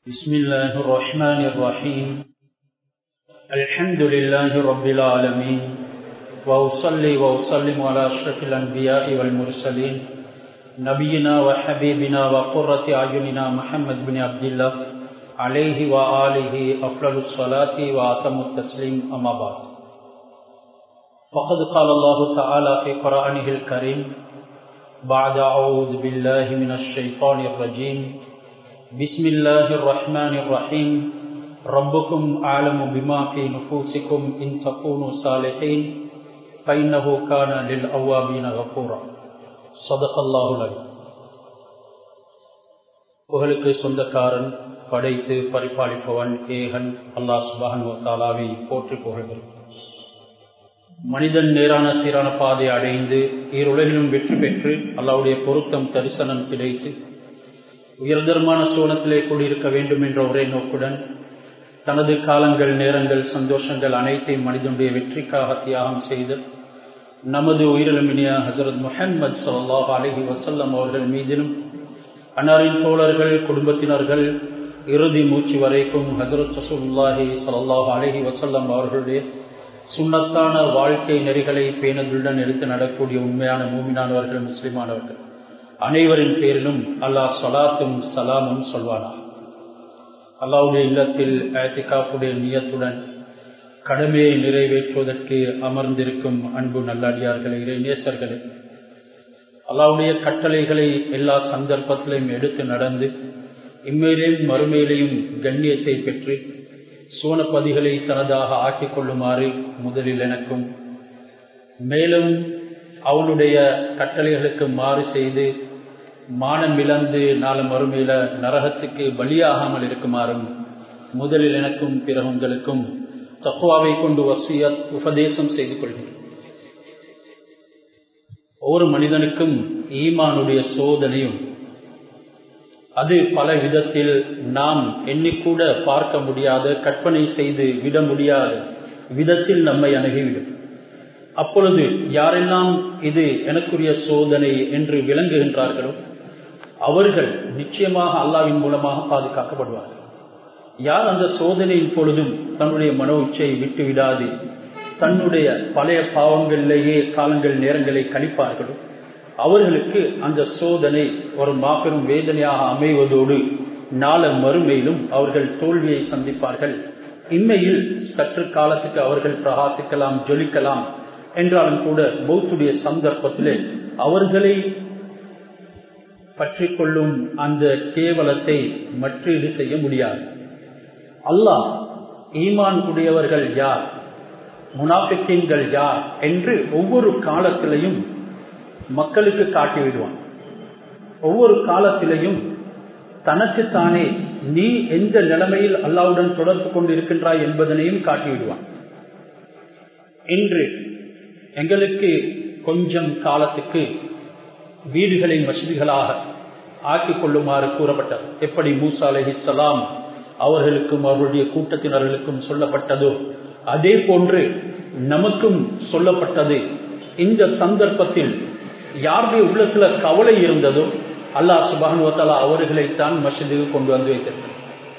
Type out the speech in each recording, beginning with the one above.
بسم الله الرحمن الرحيم الحمد لله رب العالمين وأصلي وأسلم على أشرف الأنبياء والمرسلين نبينا وحبيبنا وقرة أعيننا محمد بن عبد الله عليه وآله أفضل الصلاة وأتم التسليم أما بعد فقد قال الله تعالى في قرآنه الكريم بعد أعوذ بالله من الشيطان الرجيم بسم الله الرحمن الرحيم ربكم أعلم بما في نفوسكم إن تكونوا صالحين فإنه كان للأوابين غفورا صدق الله العليم புகழுக்கு சொந்தக்காரன் படைத்து பரிபாலிப்பவன் ஏகன் அல்லாஹ் சுபான் தாலாவை போற்றி புகழ்கிறோம் மனிதன் நேரான சீரான பாதை அடைந்து ஈருலகிலும் வெற்றி பெற்று அல்லாவுடைய பொருத்தம் தரிசனம் கிடைத்து உயர்தரமான சோனத்திலே கூடியிருக்க வேண்டும் என்ற ஒரே நோக்குடன் தனது காலங்கள் நேரங்கள் சந்தோஷங்கள் அனைத்தையும் மனிதனுடைய வெற்றிக்காக தியாகம் செய்து நமது உயிரிழமினிய ஹசரத் முஹம்மது சல்லாஹ் அலஹி வசல்லம் அவர்கள் மீதிலும் அன்னாரின் தோழர்கள் குடும்பத்தினர்கள் இறுதி மூச்சு வரைக்கும் ஹசரத் சசூல்லாஹி சல்லாஹ் அலஹி வசல்லம் அவர்களுடைய சுண்ணத்தான வாழ்க்கை நெறிகளை பேணதுடன் எடுத்து நடக்கூடிய உண்மையான மூமினானவர்கள் முஸ்லிமானவர்கள் அனைவரின் பேரிலும் அல்லாஹ் சலாத்தும் சலாமும் சொல்வானா அல்லாவுடைய இல்லத்தில் ஆத்திகாப்புடைய நியத்துடன் கடமையை நிறைவேற்றுவதற்கு அமர்ந்திருக்கும் அன்பு நல்லடியார்களே இறை நேசர்களே அல்லாவுடைய கட்டளைகளை எல்லா சந்தர்ப்பத்திலையும் எடுத்து நடந்து இம்மையிலேயும் மறுமையிலையும் கண்ணியத்தை பெற்று சோனப்பதிகளை தனதாக ஆக்கிக் கொள்ளுமாறு முதலில் எனக்கும் மேலும் அவனுடைய கட்டளைகளுக்கு மாறு செய்து மானம் இழந்து நாலு மறுமையில நரகத்துக்கு பலியாகாமல் இருக்குமாறும் முதலில் எனக்கும் பிறகு உங்களுக்கும் தக்குவாவை கொண்டு வசிய உபதேசம் செய்து கொள்கிறேன் ஒவ்வொரு மனிதனுக்கும் ஈமானுடைய சோதனையும் அது பல விதத்தில் நாம் எண்ணிக்கூட பார்க்க முடியாத கற்பனை செய்து விட முடியாத விதத்தில் நம்மை அணுகிவிடும் அப்பொழுது யாரெல்லாம் இது எனக்குரிய சோதனை என்று விளங்குகின்றார்களோ அவர்கள் நிச்சயமாக அல்லாவின் மூலமாக பாதுகாக்கப்படுவார்கள் யார் அந்த சோதனையின் பொழுதும் தன்னுடைய மனோ உச்சையை விட்டு விடாது தன்னுடைய பழைய பாவங்களிலேயே காலங்கள் நேரங்களை கழிப்பார்களோ அவர்களுக்கு அந்த சோதனை ஒரு மாபெரும் வேதனையாக அமைவதோடு நாள மறுமையிலும் அவர்கள் தோல்வியை சந்திப்பார்கள் இம்மையில் சற்று காலத்துக்கு அவர்கள் பிரகாசிக்கலாம் ஜொலிக்கலாம் என்றாலும் கூட பௌத்துடைய சந்தர்ப்பத்திலே அவர்களை பற்றி கொள்ளும் அந்த கேவலத்தை மற்றீடு செய்ய முடியாது அல்லாஹ் ஈமான் உடையவர்கள் யார் முனாபிக்கீன்கள் யார் என்று ஒவ்வொரு காலத்திலையும் மக்களுக்கு காட்டிவிடுவான் ஒவ்வொரு காலத்திலையும் தனக்குத்தானே நீ எந்த நிலைமையில் அல்லாவுடன் தொடர்பு கொண்டு இருக்கின்றாய் என்பதனையும் காட்டிவிடுவான் இன்று எங்களுக்கு கொஞ்சம் காலத்துக்கு வீடுகளை மசிதிகளாக ஆக்கிக் கொள்ளுமாறு கூறப்பட்டது எப்படி மூசா அலஹிசலாம் அவர்களுக்கும் அவர்களுடைய கூட்டத்தினர்களுக்கும் சொல்லப்பட்டதோ அதே போன்று நமக்கும் சொல்லப்பட்டது இந்த சந்தர்ப்பத்தில் யாருடைய உள்ளத்துல கவலை இருந்ததோ அல்லாஹ் சுபானுவத்தாலா அவர்களைத்தான் மசிதுக்கு கொண்டு வந்து வைத்திருக்கிறார்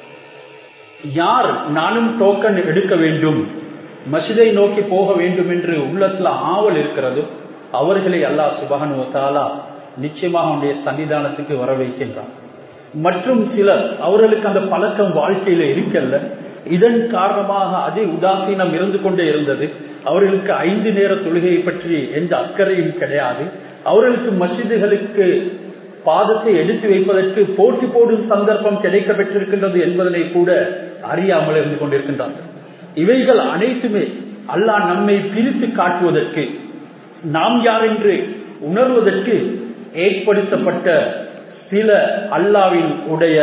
யார் நானும் டோக்கன் எடுக்க வேண்டும் மசிதை நோக்கி போக வேண்டும் என்று உள்ளத்துல ஆவல் இருக்கிறதோ அவர்களை அல்லாஹ் சுபானுவத்தாலா நிச்சயமாக அவனுடைய சன்னிதானத்துக்கு வர வைக்கின்றான் மற்றும் சிலர் அவர்களுக்கு அந்த பழக்கம் வாழ்க்கையில இருக்கல்ல இதன் காரணமாக அதே உதாசீனம் இருந்து கொண்டே இருந்தது அவர்களுக்கு ஐந்து நேர தொழுகையை பற்றி எந்த அக்கறையும் கிடையாது அவர்களுக்கு மசிதுகளுக்கு பாதத்தை எடுத்து வைப்பதற்கு போட்டி போடும் சந்தர்ப்பம் கிடைக்க பெற்றிருக்கின்றது என்பதனை கூட அறியாமல் இருந்து கொண்டிருக்கின்றார்கள் இவைகள் அனைத்துமே அல்லாஹ் நம்மை பிரித்து காட்டுவதற்கு நாம் யார் என்று உணர்வதற்கு ஏற்படுத்தப்பட்ட சில அல்லாவின் உடைய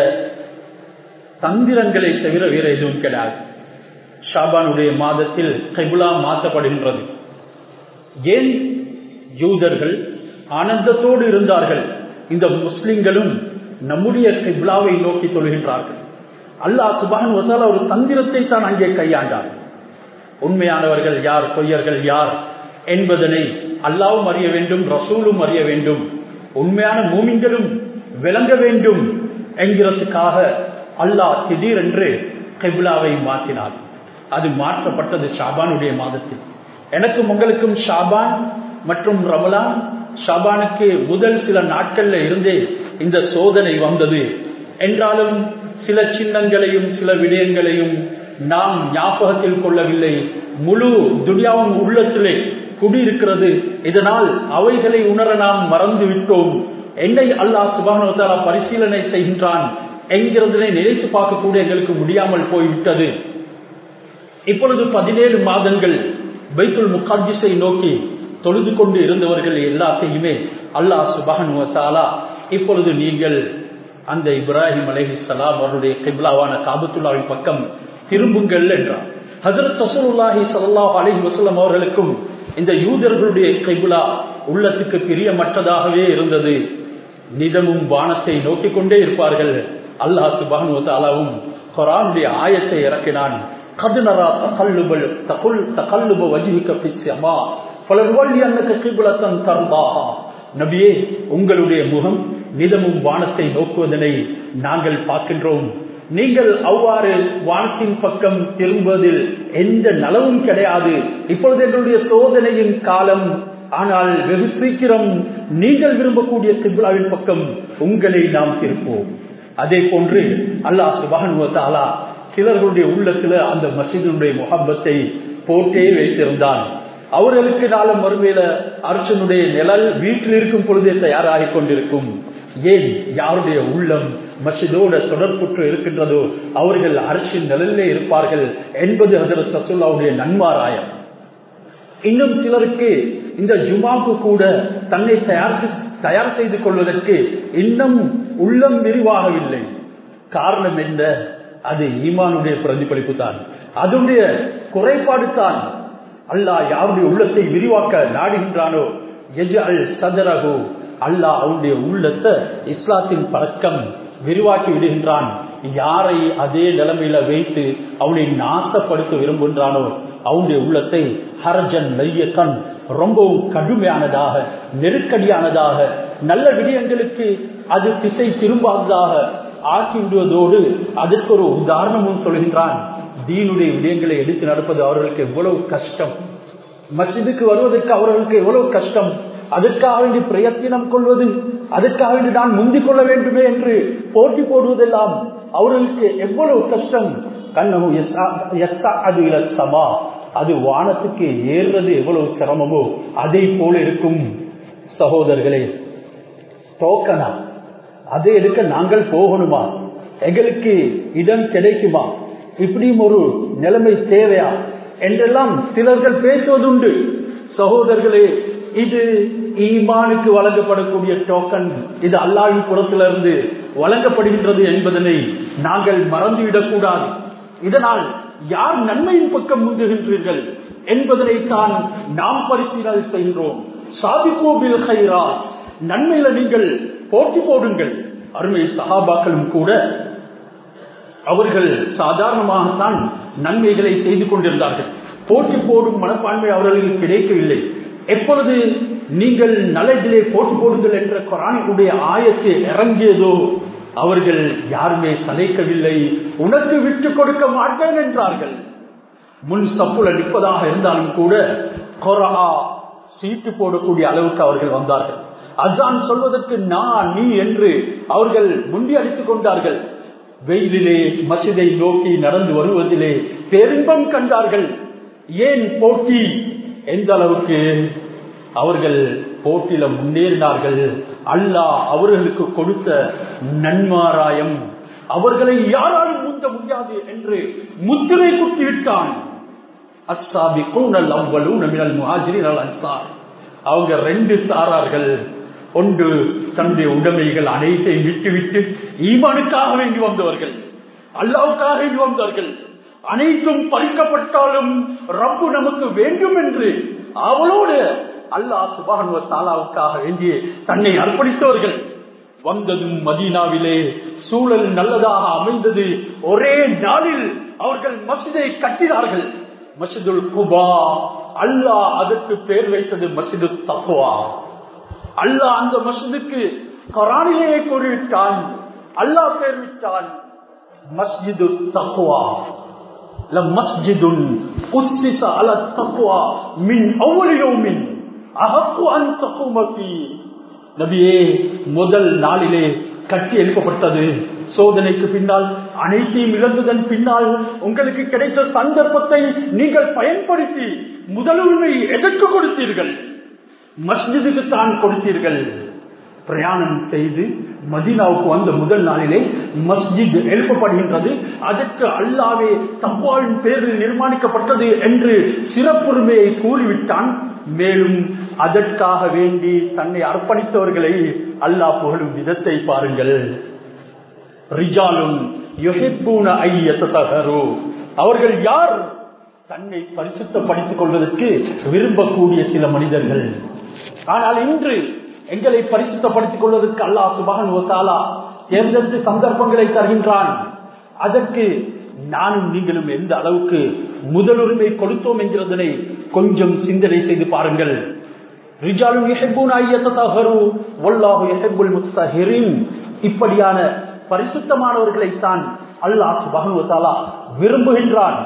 தந்திரங்களை தவிர வேற எதுவும் கிடையாது ஷாபானுடைய மாதத்தில் கைபுலா மாற்றப்படுகின்றது ஏன் யூதர்கள் ஆனந்தத்தோடு இருந்தார்கள் இந்த முஸ்லிம்களும் நம்முடைய கைபுலாவை நோக்கி தொழுகின்றார்கள் அல்லாஹ் சுபான் வசால ஒரு தந்திரத்தை தான் அங்கே கையாண்டார் உண்மையானவர்கள் யார் பொய்யர்கள் யார் என்பதனை அல்லாவும் அறிய வேண்டும் ரசூலும் அறிய வேண்டும் உண்மையான மூமின்களும் விளங்க வேண்டும் என்கிறதுக்காக அல்லாஹ் திடீரென்று கெபிலாவை மாற்றினார் அது மாற்றப்பட்டது ஷாபானுடைய மாதத்தில் எனக்கும் உங்களுக்கும் ஷாபான் மற்றும் ரமலான் ஷாபானுக்கு முதல் சில நாட்கள்ல இருந்தே இந்த சோதனை வந்தது என்றாலும் சில சின்னங்களையும் சில விடயங்களையும் நாம் ஞாபகத்தில் கொள்ளவில்லை முழு துனியாவும் உள்ளத்திலே குடியிருக்கிறது இதனால் அவைகளை உணர நாம் மறந்து விட்டோம் என்னை அல்லாஹ் சுபானுவத்தாலா பரிசீலனை செய்கின்றான் என்கிறதனை நினைத்து பார்க்கக்கூட எங்களுக்கு முடியாமல் போய்விட்டது இப்பொழுது பதினேழு மாதங்கள் பைத்துல் முகாஜிஸை நோக்கி தொழுது கொண்டு இருந்தவர்கள் எல்லாத்தையுமே அல்லாஹ் சுபானுவத்தாலா இப்பொழுது நீங்கள் அந்த இப்ராஹிம் அலஹி சலாம் அவருடைய கிப்லாவான காபத்துல்லாவின் பக்கம் திரும்புங்கள் என்றார் ஹசரத் தசூல்லாஹி சல்லாஹ் அலஹி வசலம் அவர்களுக்கும் இந்த யூதர்களுடைய கைபுலா உள்ளத்துக்கு பிரியமற்றதாகவே இருந்தது நிதமும் வானத்தை நோக்கிக் கொண்டே இருப்பார்கள் அல்லாஹ் சுபானுவத்தாலாவும் குரானுடைய ஆயத்தை இறக்கினான் கதுனரா தகல்லுபல் தகுல் தகல்லுப வஜிக்க பிச்சமா பலர்வள்ளி அன்னக்கு கிபுலத்தன் தர்பாகா நபியே உங்களுடைய முகம் நிதமும் வானத்தை நோக்குவதனை நாங்கள் பார்க்கின்றோம் நீங்கள் அவ்வாறு வானத்தின் பக்கம் திரும்புவதில் எந்த நலவும் கிடையாது இப்பொழுது எங்களுடைய சோதனையின் காலம் ஆனால் வெகு சீக்கிரம் நீங்கள் விரும்பக்கூடிய கிப்லாவின் பக்கம் உங்களை நாம் திருப்போம் அதே போன்று அல்லாஹ் சுபானுவத்தாலா சிலர்களுடைய உள்ளத்துல அந்த மசிதனுடைய முகப்பத்தை போட்டே வைத்திருந்தான் அவர்களுக்கு நாளும் மறுமையில அரசனுடைய நிழல் வீட்டில் இருக்கும் பொழுதே தயாராகி கொண்டிருக்கும் ஏன் யாருடைய உள்ளம் மசிதோட தொடர்புற்று இருக்கின்றதோ அவர்கள் அரசின் நிழலிலே இருப்பார்கள் என்பது ஹசரத் சசுல்லாவுடைய நன்மாராயம் இன்னும் சிலருக்கு இந்த ஜுமாக்கு கூட தன்னை தயார் தயார் செய்து கொள்வதற்கு இன்னும் உள்ளம் விரிவாகவில்லை காரணம் என்ன அது ஈமானுடைய பிரதிபலிப்பு தான் அதனுடைய குறைபாடு தான் அல்லாஹ் யாருடைய உள்ளத்தை விரிவாக்க நாடுகின்றானோ எஜ் அல் சதரகு அல்லாஹ் அவனுடைய உள்ளத்தை இஸ்லாத்தின் பழக்கம் விரிவாக்கி விடுகின்றான் யாரை அதே நிலைமையில வைத்து அவனை நாசப்படுத்த விரும்புகின்றானோ அவனுடைய உள்ளத்தை ஹரஜன் மையக்கண் ரொம்பவும் கடுமையானதாக நெருக்கடியானதாக நல்ல விடயங்களுக்கு அது திசை திரும்பாததாக ஆக்கி விடுவதோடு அதற்கு ஒரு உதாரணமும் சொல்கின்றான் தீனுடைய விடயங்களை எடுத்து நடப்பது அவர்களுக்கு எவ்வளவு கஷ்டம் மசிதுக்கு வருவதற்கு அவர்களுக்கு எவ்வளவு கஷ்டம் அதற்காக வேண்டி பிரயத்தினம் கொள்வது அதற்காக வேண்டி நான் முந்திக் கொள்ள வேண்டுமே என்று போட்டி போடுவதெல்லாம் அவர்களுக்கு எவ்வளவு கஷ்டம் கண்ணமும் சமா அது வானத்துக்கு ஏறுறது எவ்வளவு சிரமமோ அதை போல இருக்கும் சகோதரர்களே டோக்கனா அதை எடுக்க நாங்கள் போகணுமா எங்களுக்கு இடம் கிடைக்குமா இப்படியும் ஒரு நிலைமை தேவையா என்றெல்லாம் சிலர்கள் பேசுவதுண்டு சகோதரர்களே இது ஈமானுக்கு வழங்கப்படக்கூடிய டோக்கன் இது அல்லாவின் புறத்திலிருந்து வழங்கப்படுகின்றது என்பதனை நாங்கள் மறந்துவிடக்கூடாது இதனால் யார் நன்மையின் பக்கம் முந்துகின்றீர்கள் என்பதனை தான் நாம் பரிசீலனை செய்கின்றோம் சாதிகோபில் ஹைரா நன்மையில நீங்கள் போட்டி போடுங்கள் அருமை சகாபாக்களும் கூட அவர்கள் சாதாரணமாகத்தான் நன்மைகளை செய்து கொண்டிருந்தார்கள் போட்டி போடும் மனப்பான்மை அவர்களுக்கு கிடைக்கவில்லை எப்பொழுது நீங்கள் நல்லதிலே போட்டி போடுங்கள் என்ற குரானுடைய ஆயத்தை இறங்கியதோ அவர்கள் யாருமே சளைக்கவில்லை உனக்கு விட்டு கொடுக்க மாட்டேன் என்றார்கள் முன் சப்புல நிற்பதாக இருந்தாலும் கூட கொரா சீட்டு போடக்கூடிய அளவுக்கு அவர்கள் வந்தார்கள் அசான் சொல்வதற்கு நான் நீ என்று அவர்கள் முண்டி அடித்துக் கொண்டார்கள் வெயிலிலே மசிதை நோக்கி நடந்து வருவதிலே பெரும்பம் கண்டார்கள் ஏன் போட்டி எந்த அளவுக்கு அவர்கள் போட்டியில முன்னேறினார்கள் அல்லாஹ் அவர்களுக்கு கொடுத்த நன்மாராயம் அவர்களை யாராலும் முந்த முடியாது என்று முத்திரை குத்திவிட்டான் அவங்க ரெண்டு சாரார்கள் ஒன்று தன்னுடைய உடைமைகள் அனைத்தையும் விட்டுவிட்டு ஈமானுக்காக வேண்டி வந்தவர்கள் அல்லாவுக்காக வேண்டி வந்தவர்கள் அனைத்தும் பறிக்கப்பட்டாலும் ரப்பு நமக்கு வேண்டும் என்று அவளோடு அல்லாஹ் சுபானுவ தாலாவுக்காக வேண்டி தன்னை அர்ப்பணித்தவர்கள் வந்ததும் மதீனாவிலே சூழல் நல்லதாக அமைந்தது ஒரே நாளில் அவர்கள் மசிதை கட்டினார்கள் மசிதுல் குபா அல்லாஹ் அதற்கு பேர் வைத்தது மசிது தக்குவா அல்லாஹ் அந்த மசிதுக்கு கரானிலேயே கூறிவிட்டான் அல்லாஹ் பேர் விட்டான் மஸ்ஜிது தக்குவா மஸ்ஜிதுன் உஸ்ஸிஸ அலா தக்வா மின் அவ்வளி யௌமின் அஹக்கு அன் தகும ஃபீ நபியே முதல் நாளிலே கட்டி எழுப்பப்பட்டது சோதனைக்கு பின்னால் அனைத்தையும் இழந்ததன் பின்னால் உங்களுக்கு கிடைத்த சந்தர்ப்பத்தை நீங்கள் பயன்படுத்தி முதலுரிமை எதற்கு கொடுத்தீர்கள் மஸ்ஜிதுக்கு தான் கொடுத்தீர்கள் பிரயாணம் செய்து மதீனாவுக்கு வந்த முதல் நாளிலே மஸ்ஜித் எழுப்பப்படுகின்றது அதற்கு அல்லாவே தப்பாவின் பேரில் நிர்மாணிக்கப்பட்டது என்று சிறப்புரிமையை கூறிவிட்டான் மேலும் அதற்காக வேண்டி தன்னை அர்ப்பணித்தவர்களை அல்லாஹ் புகழும் விதத்தை பாருங்கள் ரிஜாலும் அவர்கள் யார் தன்னை பரிசுத்தப்படுத்திக் கொள்வதற்கு விரும்பக்கூடிய சில மனிதர்கள் ஆனால் இன்று எங்களை பரிசுத்தப்படுத்திக் கொள்வதற்கு அல்லாஹ் சுபகன் ஒத்தாலா தேர்ந்தெடுத்து சந்தர்ப்பங்களை தருகின்றான் அதற்கு நானும் நீங்களும் எந்த அளவுக்கு முதலுரிமை கொடுத்தோம் என்கிறதனை கொஞ்சம் சிந்தனை செய்து பாருங்கள் இப்படியான பரிசுத்தமானவர்களைத்தான் அல்லாஹ் சுபகனுவத்தாலா விரும்புகின்றான்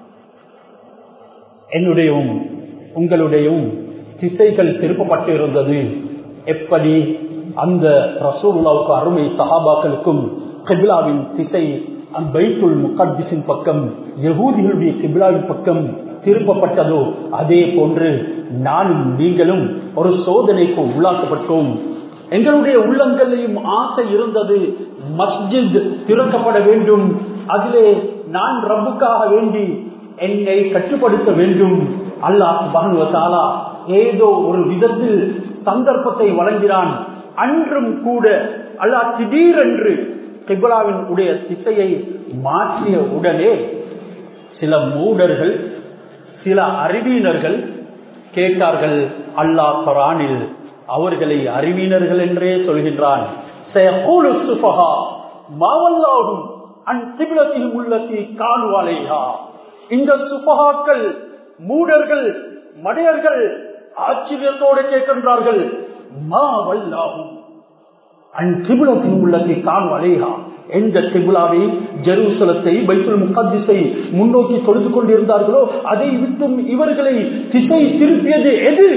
என்னுடையவும் உங்களுடையவும் திசைகள் திருப்பப்பட்டு இருந்தது எப்படி அந்த ரசூல்லாவுக்கு அருமை சஹாபாக்களுக்கும் கிபிலாவின் திசை பைத்துல் முகத்திசின் பக்கம் யகூதிகளுடைய கிபிலாவின் பக்கம் திருப்பப்பட்டதோ அதே போன்று நானும் நீங்களும் ஒரு சோதனைக்கு உள்ளாக்கப்பட்டோம் எங்களுடைய உள்ளங்களையும் ஆசை இருந்தது மஸ்ஜித் திறக்கப்பட வேண்டும் அதிலே நான் ரப்புக்காக வேண்டி என்னை கட்டுப்படுத்த வேண்டும் அல்லாஹ் பகனுவத்தாலா ஏதோ ஒரு விதத்தில் சந்தர்ப்பத்தை வழங்கினான் அன்றும் கூட அல்லாஹ் திடீரென்று கிபலாவின் உடைய திசையை மாற்றிய உடனே சில மூடர்கள் சில அறிவியினர்கள் கேட்டார்கள் அல்லாஹ் பரானில் அவர்களை அறிவியினர்கள் என்றே சொல்கின்றான் இந்த சுபகாக்கள் மூடர்கள் மடையர்கள் ஆச்சரியத்தோடு கேட்கின்றார்கள் மா வல்லாகும் அன்றிபுலத்தின் உள்ளத்தை காணும் அலேஹா எந்த திபுலாவை ஜெருசலத்தை பைத்துல் முகத்திசை முன்னோக்கி தொழுது கொண்டிருந்தார்களோ அதை விட்டும் இவர்களை திசை திருப்பியது எது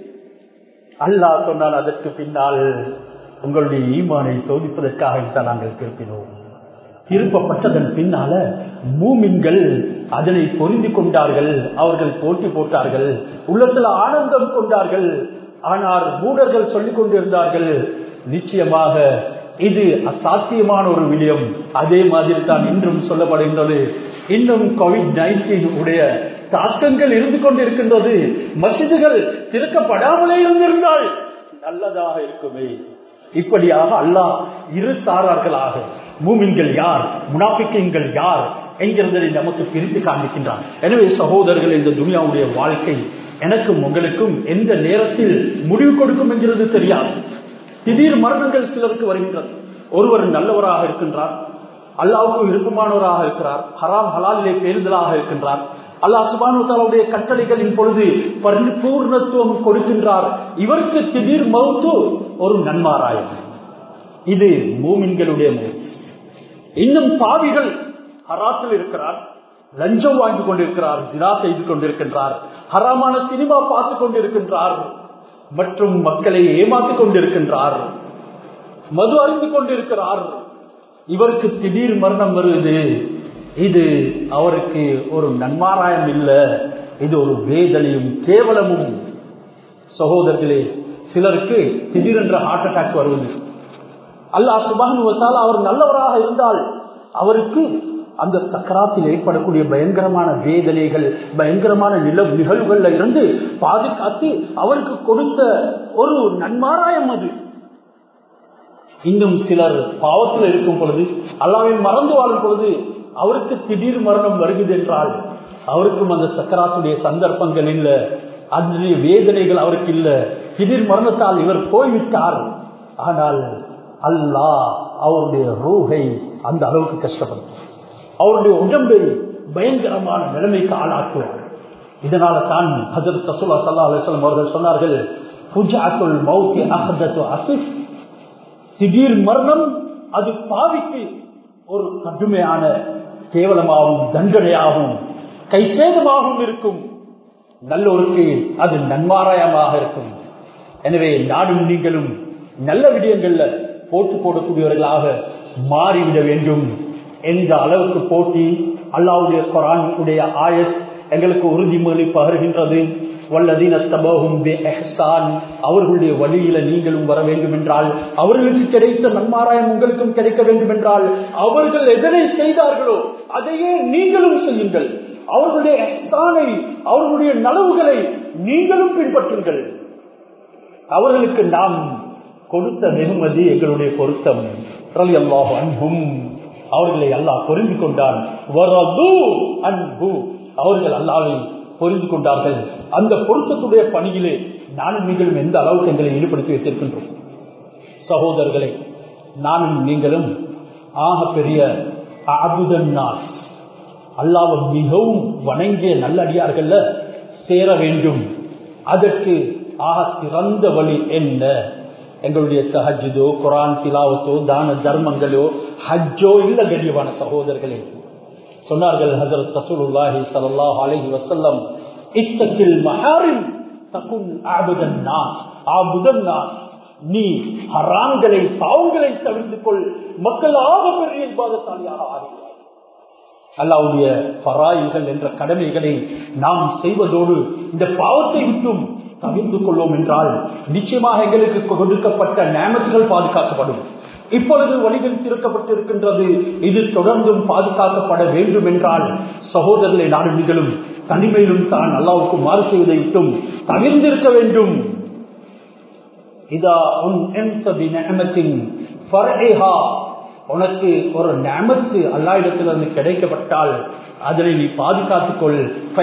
அல்லாஹ் சொன்னால் அதற்கு பின்னால் உங்களுடைய ஈமானை சோதிப்பதற்காகத்தான் நாங்கள் திருப்பினோம் திருப்பப்பட்டதன் பின்னால மூமின்கள் அதனை பொருந்தி கொண்டார்கள் அவர்கள் போட்டி போட்டார்கள் உள்ளத்தில் ஆனந்தம் கொண்டார்கள் ஆனால் மூடர்கள் சொல்லிக் கொண்டிருந்தார்கள் நிச்சயமாக இது அசாத்தியமான ஒரு விடயம் அதே மாதிரி தான் இன்றும் சொல்லப்படுகின்றது இன்னும் கோவிட் நைன்டீன் உடைய தாக்கங்கள் இருந்து கொண்டிருக்கின்றது மசிதுகள் திறக்கப்படாமலே இருந்திருந்தால் நல்லதாக இருக்குமே இப்படியாக அல்லாஹ் இரு சாரார்களாக மூமின்கள் யார் முனாபிக்கங்கள் யார் என்கிறதை நமக்கு பிரித்து காண்பிக்கின்றான் எனவே சகோதரர்கள் இந்த துனியாவுடைய வாழ்க்கை எனக்கும் உங்களுக்கும் எந்த நேரத்தில் முடிவு கொடுக்கும் என்கிறது தெரியாது திடீர் மரணங்கள் சிலருக்கு வருகின்றது ஒருவர் நல்லவராக இருக்கின்றார் அல்லாவுக்கு விருப்பமானவராக இருக்கிறார் ஹராம் ஹலாலிலே பேருதலாக இருக்கின்றார் அல்லாஹ் சுபானுடைய கட்டளைகளின் பொழுது பரிபூர்ணத்துவம் கொடுக்கின்றார் இவருக்கு திடீர் மவுத்து ஒரு நன்மாராயம் இது மூமின்களுடைய மவுத்து இன்னும் பாவிகள் ஹராத்தில் இருக்கிறார் லஞ்சம் வாங்கி கொண்டிருக்கிறார் தினா செய்து கொண்டிருக்கின்றார் ஹராமான சினிமா பார்த்து கொண்டிருக்கின்றார் மற்றும் மக்களை ஏமாற்றிக் கொண்டிருக்கின்றார் மது அறிந்து கொண்டிருக்கிறார் இவருக்கு திடீர் மரணம் வருவது இது அவருக்கு ஒரு நன்மாராயம் இல்ல இது ஒரு வேதனையும் கேவலமும் சகோதரர்களே சிலருக்கு திடீரென்ற ஹார்ட் அட்டாக் வருவது அல்லாஹ் சுபான் அவர் நல்லவராக இருந்தால் அவருக்கு அந்த சக்கராத்தில் ஏற்படக்கூடிய பயங்கரமான வேதனைகள் பயங்கரமான நில நிகழ்வுகள்ல இருந்து பாதுகாத்து அவருக்கு கொடுத்த ஒரு நன்மாராயம் அது இன்னும் சிலர் பாவத்தில் இருக்கும் பொழுது அல்லாவை மறந்து வாழும் பொழுது அவருக்கு திடீர் மரணம் வருகிறது என்றால் அவருக்கும் அந்த சக்கராத்துடைய சந்தர்ப்பங்கள் இல்ல அதனுடைய வேதனைகள் அவருக்கு இல்ல திடீர் மரணத்தால் இவர் போய்விட்டார் ஆனால் அல்லாஹ் அவருடைய ரூகை அந்த அளவுக்கு கஷ்டப்படும் அவருடைய உடம்பை பயங்கரமான நிலைமைக்கு ஆளாக்குவார் இதனால தான் ஹசரத் ரசூலா சல்லா அலிஸ்லாம் அவர்கள் சொன்னார்கள் புஜாத்துல் மௌத்தி அஹதத்து அசிஃப் திடீர் மரணம் அது பாவிக்கு ஒரு கடுமையான கேவலமாகவும் தண்டனையாகவும் கைசேதமாகவும் இருக்கும் நல்லோருக்கு அது நன்மாராயமாக இருக்கும் எனவே நாடும் நீங்களும் நல்ல விடயங்கள்ல போட்டு போடக்கூடியவர்களாக மாறிவிட வேண்டும் எந்த அளவுக்கு போட்டி அல்லாவுடைய குரான் உடைய ஆயஸ் எங்களுக்கு உறுதிமொழி பகர்கின்றது அவர்களுடைய வழியில நீங்களும் வர வேண்டும் என்றால் அவர்களுக்கு கிடைத்த நன்மாராயம் உங்களுக்கும் கிடைக்க வேண்டும் என்றால் அவர்கள் எதனை செய்தார்களோ அதையே நீங்களும் செய்யுங்கள் அவர்களுடைய எஹ்சானை அவர்களுடைய நலவுகளை நீங்களும் பின்பற்றுங்கள் அவர்களுக்கு நாம் கொடுத்த வெகுமதி எங்களுடைய பொருத்தம் அன்பும் அவர்களை அல்லாஹ் புரிந்து கொண்டான் அன்பு அவர்கள் அல்லாவை புரிந்து கொண்டார்கள் அந்த பொருத்தத்துடைய பணியிலே நானும் நீங்களும் எந்த அளவுக்கு எங்களை ஈடுபடுத்தி வைத்திருக்கின்றோம் சகோதரர்களே நானும் நீங்களும் ஆக பெரிய அபுதன் நான் அல்லாவை மிகவும் வணங்கிய நல்லடியார்கள்ல சேர வேண்டும் அதற்கு ஆக சிறந்த வழி என்ன எங்களுடைய தஹஜுதோ குரான் திலாவத்தோ தான தர்மங்களோ ஹஜ்ஜோ இல்ல கண்ணியமான சகோதரர்களே சொன்னார்கள் ஹசரத் ரசூலுல்லாஹி ஸல்லல்லாஹு அலைஹி வஸல்லம் இத்தக்கில் மஹாரிம் தகுன் ஆபுதன் நாஸ் ஆபுதன் நாஸ் நீ ஹராங்களை பாவங்களை தவிர்த்து கொள் மக்கள் ஆக பெரிய இபாதத்தாளியாக ஆகிறார் அல்லாவுடைய பராயிகள் என்ற கடமைகளை நாம் செய்வதோடு இந்த பாவத்தை விட்டும் தவிர்த்து கொள்வோம் என்றால் நிச்சயமாக எங்களுக்கு கொடுக்கப்பட்ட நேமத்துகள் பாதுகாக்கப்படும் இப்பொழுது வழிகள் திறக்கப்பட்டிருக்கின்றது இது தொடர்ந்தும் பாதுகாக்கப்பட வேண்டும் என்றால் சகோதரர்களை நாடு நீங்களும் தனிமையிலும் தான் அல்லாவுக்கு மாறு செய்வதை விட்டும் தவிர்ந்திருக்க வேண்டும் இதா உன் உனக்கு ஒரு நேமத்து அல்லா இடத்திலிருந்து கிடைக்கப்பட்டால் அதனை நீ பாதுகாத்துக் கொள்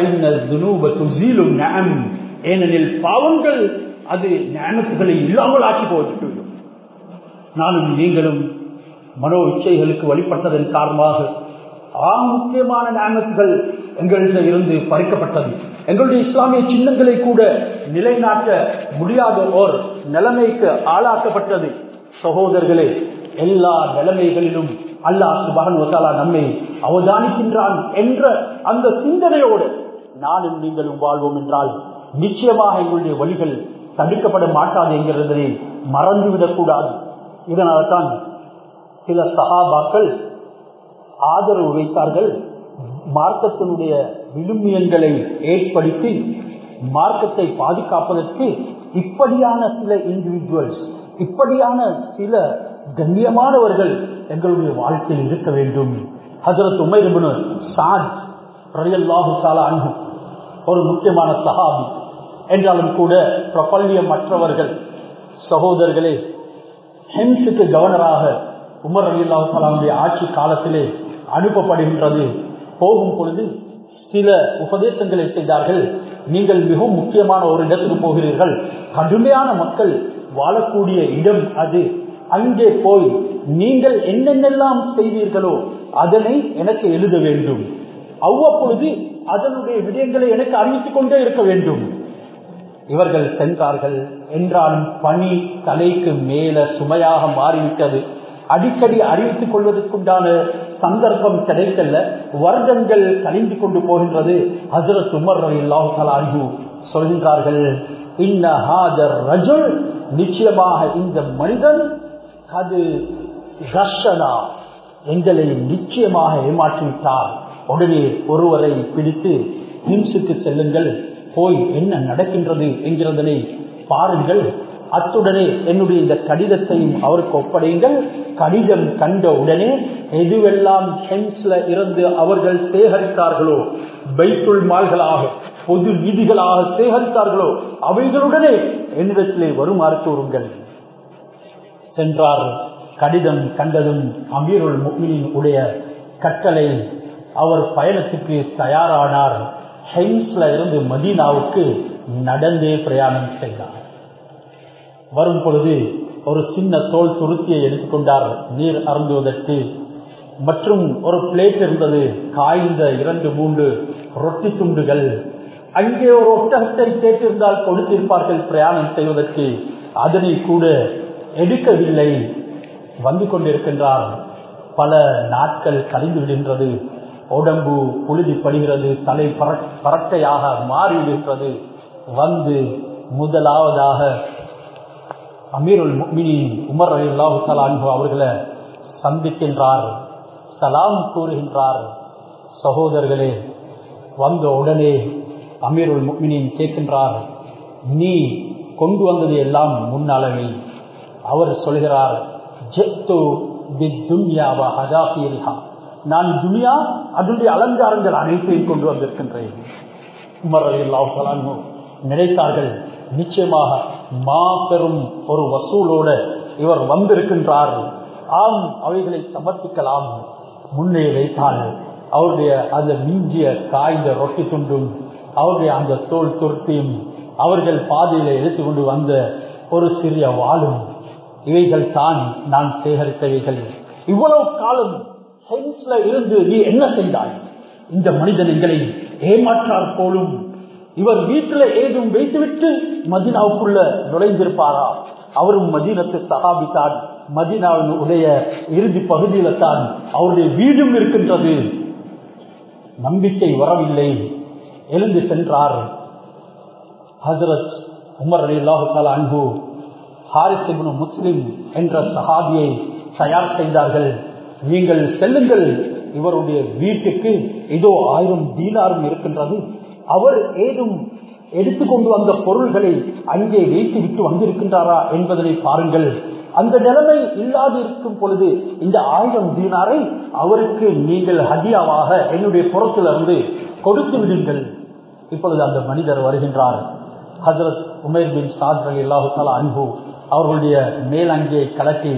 ஏனெனில் பாவங்கள் அது ஞானத்துகளை இல்லாமல் ஆக்கி போட்டு நானும் நீங்களும் மனோ இச்சைகளுக்கு வழிபட்டதன் காரணமாக ஆக முக்கியமான ஞானத்துகள் எங்களிட இருந்து பறிக்கப்பட்டது எங்களுடைய இஸ்லாமிய சின்னங்களை கூட நிலைநாட்ட முடியாத ஓர் நிலைமைக்கு ஆளாக்கப்பட்டது சகோதரர்களே எல்லா நிலைமைகளிலும் அல்லாஹ் சுபகன் வசாலா நம்மை அவதானிக்கின்றான் என்ற அந்த சிந்தனையோடு நானும் நீங்களும் வாழ்வோம் என்றால் நிச்சயமாக எங்களுடைய வழிகள் தடுக்கப்பட மாட்டாது என்கிறதை மறந்துவிடக் கூடாது இதனால்தான் சில சகாபாக்கள் ஆதரவு வைத்தார்கள் மார்க்கத்தினுடைய விழுமியங்களை ஏற்படுத்தி மார்க்கத்தை பாதுகாப்பதற்கு இப்படியான சில இண்டிவிஜுவல்ஸ் இப்படியான சில கண்ணியமானவர்கள் எங்களுடைய வாழ்க்கையில் இருக்க வேண்டும் ஹசரத் உமைரபுனு சாத் ரயல்லாஹு சாலா அன்பு ஒரு முக்கியமான சகாபி என்றாலும் கூட பிரபல்யம் மற்றவர்கள் சகோதரர்களே ஹென்ஸுக்கு கவர்னராக உமர் அலி அல்லாஹாலுடைய ஆட்சி காலத்திலே அனுப்பப்படுகின்றது போகும் பொழுது சில உபதேசங்களை செய்தார்கள் நீங்கள் மிகவும் முக்கியமான ஒரு இடத்துக்கு போகிறீர்கள் கடுமையான மக்கள் வாழக்கூடிய இடம் அது அங்கே போய் நீங்கள் என்னென்னெல்லாம் செய்வீர்களோ அதனை எனக்கு எழுத வேண்டும் அவ்வப்பொழுது அதனுடைய விடயங்களை எனக்கு அறிவித்துக் கொண்டே இருக்க வேண்டும் இவர்கள் சென்றார்கள் என்றாலும் பணி தலைக்கு மேல சுமையாக மாறிவிட்டது அடிக்கடி அறிவித்துக் கொள்வதற்குண்டான சந்தர்ப்பம் கிடைக்கல வருடங்கள் கழிந்து கொண்டு போகின்றது ஹசரத் உமர் அல்லாஹு சொல்கின்றார்கள் ரஜுல் நிச்சயமாக இந்த மனிதன் அது ரஷனா எங்களை நிச்சயமாக ஏமாற்றிவிட்டார் உடனே ஒருவரை பிடித்து ஹிம்ஸுக்கு செல்லுங்கள் போய் என்ன நடக்கின்றது என்கிறதனை பாருங்கள் அத்துடனே என்னுடைய இந்த கடிதத்தையும் அவருக்கு ஒப்படையுங்கள் கடிதம் கண்ட உடனே எதுவெல்லாம் ஹென்ஸ்ல இருந்து அவர்கள் சேகரித்தார்களோ பைத்துள் மால்களாக பொது வீதிகளாக சேகரித்தார்களோ அவைகளுடனே என்னிடத்திலே வருமாறு கூறுங்கள் சென்றார் கடிதம் கண்டதும் அமீருல் முக்மினின் உடைய கட்டளை அவர் பயணத்துக்கு தயாரானார் ஹெய்ம்ஸ்ல இருந்து மதீனாவுக்கு நடந்தே பிரயாணம் செய்தார் வரும் பொழுது ஒரு சின்ன தோல் துருத்தியை எடுத்துக்கொண்டார் நீர் அருந்துவதற்கு மற்றும் ஒரு பிளேட் இருந்தது காய்ந்த இரண்டு மூன்று ரொட்டி துண்டுகள் அங்கே ஒரு ஒட்டகத்தை கேட்டிருந்தால் கொடுத்திருப்பார்கள் பிரயாணம் செய்வதற்கு அதனை கூட எடுக்கவில்லை வந்து கொண்டிருக்கின்றார் பல நாட்கள் கழிந்து விடுகின்றது உடம்பு புழுதிப்படுகிறது தலை பறட்டையாக மாறிவிடுகின்றது வந்து முதலாவதாக அமீருல் முக்மினின் உமர் அலி அல்லாஹு அவர்களை சந்திக்கின்றார் சலாம் கூறுகின்றார் சகோதரர்களே வந்த உடனே அமீருல் முக்மினின் கேட்கின்றார் நீ கொண்டு வந்தது எல்லாம் முன்னளவை அவர் சொல்கிறார் ஜெத்து துன்யாவா ஹஜாஃபியல்ஹா நான் துனியா அதனுடைய அலங்காரங்கள் அனைத்தையும் கொண்டு வந்திருக்கின்றேன் உமர் அலி அல்லாஹு நினைத்தார்கள் நிச்சயமாக மாபெரும் ஒரு வசூலோட இவர் வந்திருக்கின்றார் ஆம் அவைகளை சமர்ப்பிக்கலாம் முன்னே வைத்தால் அவருடைய அந்த மிஞ்சிய காய்ந்த ரொட்டி துண்டும் அவருடைய அந்த தோல் துருத்தியும் அவர்கள் பாதையில எடுத்துக்கொண்டு வந்த ஒரு சிறிய வாளும் இவைகள் தான் நான் சேகரித்தவைகள் இவ்வளவு காலம் சயின்ஸ்ல இருந்து நீ என்ன செய்தாய் இந்த மனிதன் எங்களை ஏமாற்றார் போலும் இவர் வீட்டில் ஏதும் வைத்துவிட்டு மதினாவுக்குள்ள நுழைந்திருப்பாரா அவரும் மதீனத்து சகாபித்தான் மதினாவின் உடைய இறுதி பகுதியில தான் அவருடைய வீடும் இருக்கின்றது நம்பிக்கை வரவில்லை எழுந்து சென்றார் ஹசரத் உமர் அலி அல்லாஹு அன்பு ஹாரிஸ் முஸ்லிம் என்ற சஹாபியை தயார் செய்தார்கள் நீங்கள் செல்லுங்கள் இவருடைய வீட்டுக்கு இதோ ஆயிரம் தீனாரும் இருக்கின்றது அவர் ஏதும் எடுத்துக்கொண்டு வந்த பொருள்களை அங்கே வைத்து விட்டு வந்திருக்கின்றாரா என்பதனை பாருங்கள் அந்த நிலைமை இல்லாது இருக்கும் பொழுது இந்த ஆயிரம் தீனாரை அவருக்கு நீங்கள் ஹதியாவாக என்னுடைய புறத்திலிருந்து கொடுத்து விடுங்கள் இப்பொழுது அந்த மனிதர் வருகின்றார் ஹசரத் உமேர் பின் சாத் அலி அல்லாஹு அன்பு அவர்களுடைய மேலங்கே கலட்டி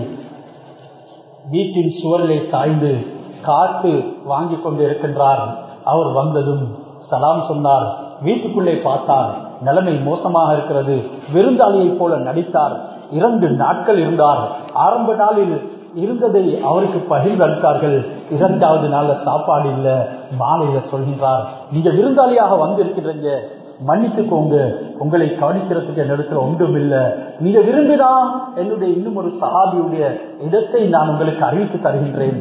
வீட்டின் சுவரிலே சாய்ந்து காத்து வாங்கி கொண்டு இருக்கின்றார் அவர் வந்ததும் சலாம் சொன்னார் வீட்டுக்குள்ளே பார்த்தார் நிலைமை மோசமாக இருக்கிறது விருந்தாளியை போல நடித்தார் இரண்டு நாட்கள் இருந்தார் ஆரம்ப நாளில் இருந்ததை அவருக்கு பகிர்ந்து அளித்தார்கள் இரண்டாவது நாள்ல சாப்பாடு இல்ல மாலையில சொல்கின்றார் நீங்க விருந்தாளியாக வந்திருக்கிறீங்க மன்னித்துக்கோங்க உங்களை கவனிக்கிறதுக்கு என்னிடத்துல ஒன்றும் இல்லை நீங்க விரும்பினா என்னுடைய இன்னும் ஒரு சஹாபியுடைய இடத்தை நான் உங்களுக்கு அறிவித்து தருகின்றேன்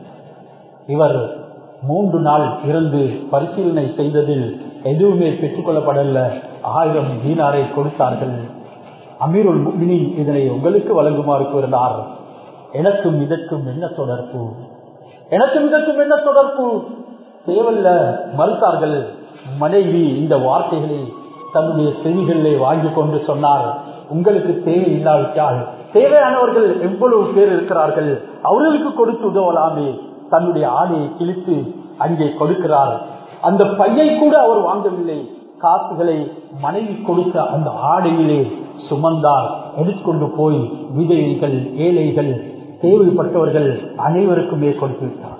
இவர் மூன்று நாள் இருந்து பரிசீலனை செய்ததில் எதுவுமே பெற்றுக்கொள்ளப்படல ஆயிரம் தீனாரை கொடுத்தார்கள் அமீருல் முக்மினி இதனை உங்களுக்கு வழங்குமாறு கூறினார் எனக்கும் இதற்கும் என்ன தொடர்பு எனக்கும் இதற்கும் என்ன தொடர்பு தேவல்ல மறுத்தார்கள் மனைவி இந்த வார்த்தைகளை தன்னுடைய செவிகளிலே வாங்கி கொண்டு சொன்னார் உங்களுக்கு தேவை இல்லாவிட்டால் தேவையானவர்கள் எவ்வளவு பேர் இருக்கிறார்கள் அவர்களுக்கு கொடுத்து உதவலாமே தன்னுடைய ஆடையை கிழித்து அங்கே கொடுக்கிறார் அந்த பையை கூட அவர் வாங்கவில்லை காசுகளை மனைவி கொடுத்த அந்த ஆடையிலே சுமந்தார் எடுத்துக்கொண்டு போய் விதவைகள் ஏழைகள் தேவைப்பட்டவர்கள் அனைவருக்குமே கொடுத்து விட்டார்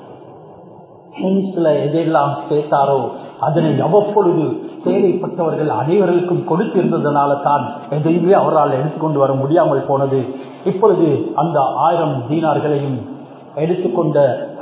ஹென்ஸ்ல எதையெல்லாம் சேர்த்தாரோ அதனை அவ்வப்பொழுது தேவைப்பட்டவர்கள் அனைவருக்கும் கொடுத்திருந்ததனால தான் எதையுமே அவரால் எடுத்துக்கொண்டு வர முடியாமல் போனது இப்பொழுது அந்த ஆயிரம் தீனார்களையும் எடுத்துக்கொண்ட